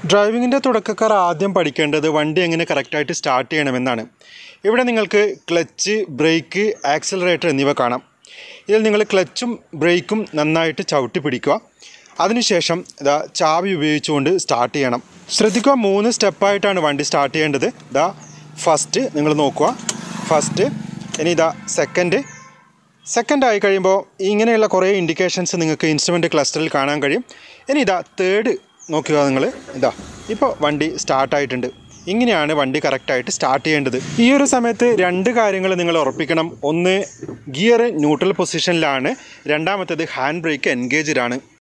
ഡ്രൈവിങ്ങിൻ്റെ തുടക്കക്കാർ ആദ്യം പഠിക്കേണ്ടത് വണ്ടി എങ്ങനെ കറക്റ്റായിട്ട് സ്റ്റാർട്ട് ചെയ്യണമെന്നാണ് ഇവിടെ നിങ്ങൾക്ക് ക്ലച്ച് ബ്രേക്ക് ആക്സിലറേറ്റർ എന്നിവ കാണാം ഇതിൽ നിങ്ങൾ ക്ലച്ചും ബ്രേക്കും നന്നായിട്ട് ചവിട്ടി പിടിക്കുക അതിനുശേഷം ഇതാ ചാവി ഉപയോഗിച്ചുകൊണ്ട് സ്റ്റാർട്ട് ചെയ്യണം ശ്രദ്ധിക്കുക മൂന്ന് സ്റ്റെപ്പായിട്ടാണ് വണ്ടി സ്റ്റാർട്ട് ചെയ്യേണ്ടത് ഇതാ ഫസ്റ്റ് നിങ്ങൾ നോക്കുക ഫസ്റ്റ് ഇനി ഇതാ സെക്കൻഡ് സെക്കൻഡ് ആയി കഴിയുമ്പോൾ ഇങ്ങനെയുള്ള കുറേ ഇൻഡിക്കേഷൻസ് നിങ്ങൾക്ക് ഇൻസ്ട്രുമെൻ്റ് ക്ലസ്റ്ററിൽ കാണാൻ കഴിയും ഇനി ഇതാ തേർഡ് നോക്കുക നിങ്ങൾ ഇതാ ഇപ്പോൾ വണ്ടി സ്റ്റാർട്ടായിട്ടുണ്ട് ഇങ്ങനെയാണ് വണ്ടി കറക്റ്റായിട്ട് സ്റ്റാർട്ട് ചെയ്യേണ്ടത് ഈ ഒരു സമയത്ത് രണ്ട് കാര്യങ്ങൾ നിങ്ങൾ ഉറപ്പിക്കണം ഒന്ന് ഗിയർ ന്യൂട്രൽ പൊസിഷനിലാണ് രണ്ടാമത്തേത് ഹാൻഡ് ബ്രേക്ക് എൻഗേജിലാണ്